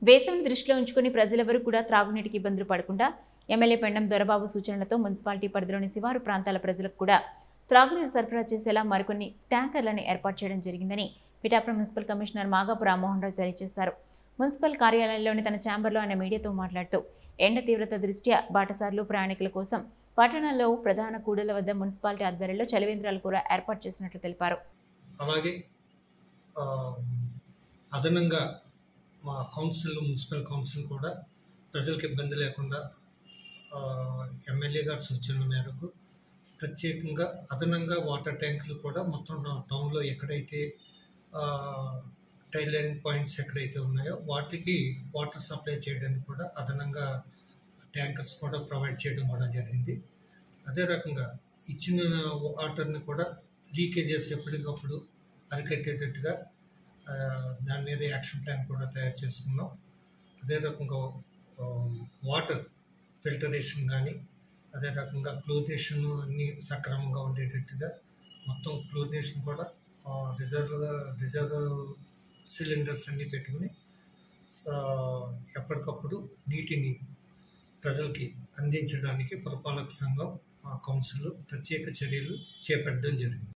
వేసవిని దృష్టిలో ఉంచుకుని ప్రజలెవరూ కూడా త్రాగునీటికి ఇబ్బందులు పడకుండా ఎమ్మెల్యే పెండం దొరబాబు సూచనలతో మున్సిపాలిటీ పరిధిలోని శివారు ప్రాంతాల ప్రజలకు కూడా త్రాగునీరు సరఫరా చేసేలా మరికొన్ని ట్యాంకర్లను ఏర్పాటు చేయడం జరిగిందని పిఠాపురం మున్సిపల్ కమిషనర్ మాగాపు రామ్మోహన్ రావు తెలియజేశారు మున్సిపల్ కార్యాలయంలోని తన ఛాంబర్లో ఆయన మీడియాతో మాట్లాడుతూ ఎండ తీవ్రత దృష్ట్యా బాటసార్లు ప్రయాణికుల కోసం పట్టణంలో ప్రధాన కూడల వద్ద మున్సిపాలిటీ ఆధ్వర్యంలో చలివేంద్రాలు కూడా ఏర్పాటు చేసినట్లు తెలిపారు అలాగే ఆ, అదనంగా మా కౌన్సిల్ మున్సిపల్ కౌన్సిల్ కూడా ప్రజలకు ఇబ్బంది లేకుండా ఆ, ఎమ్మెల్యే గారి సూచనల మేరకు ప్రత్యేకంగా అదనంగా వాటర్ ట్యాంకులు కూడా మొత్తం నా టౌన్లో ఎక్కడైతే టైలెండ్ పాయింట్స్ ఎక్కడైతే ఉన్నాయో వాటికి వాటర్ సప్లై చేయడానికి కూడా అదనంగా ట్యాంకర్స్ కూడా ప్రొవైడ్ చేయడం కూడా జరిగింది అదే రకంగా ఇచ్చిన వాటర్ని కూడా లీకేజెస్ ఎప్పటికప్పుడు అరికట్టేటట్టుగా ఆ, దాని మీద యాక్షన్ ప్లాన్ కూడా తయారు చేసుకున్నాం అదే రకంగా ఆ, వాటర్ ఫిల్టరేషన్ కానీ అదే రకంగా క్లోరినేషన్ అన్నీ సక్రమంగా ఉండేటట్టుగా మొత్తం క్లోరినేషన్ కూడా ఆ, రిజర్వ్ రిజర్వ్ సిలిండర్స్ అన్నీ పెట్టుకుని ఆ, ఎప్పటికప్పుడు నీటిని ప్రజలకి అందించడానికి పురపాలక సంఘం ఆ, కౌన్సిల్ ప్రత్యేక చర్యలు చేపట్టడం జరిగింది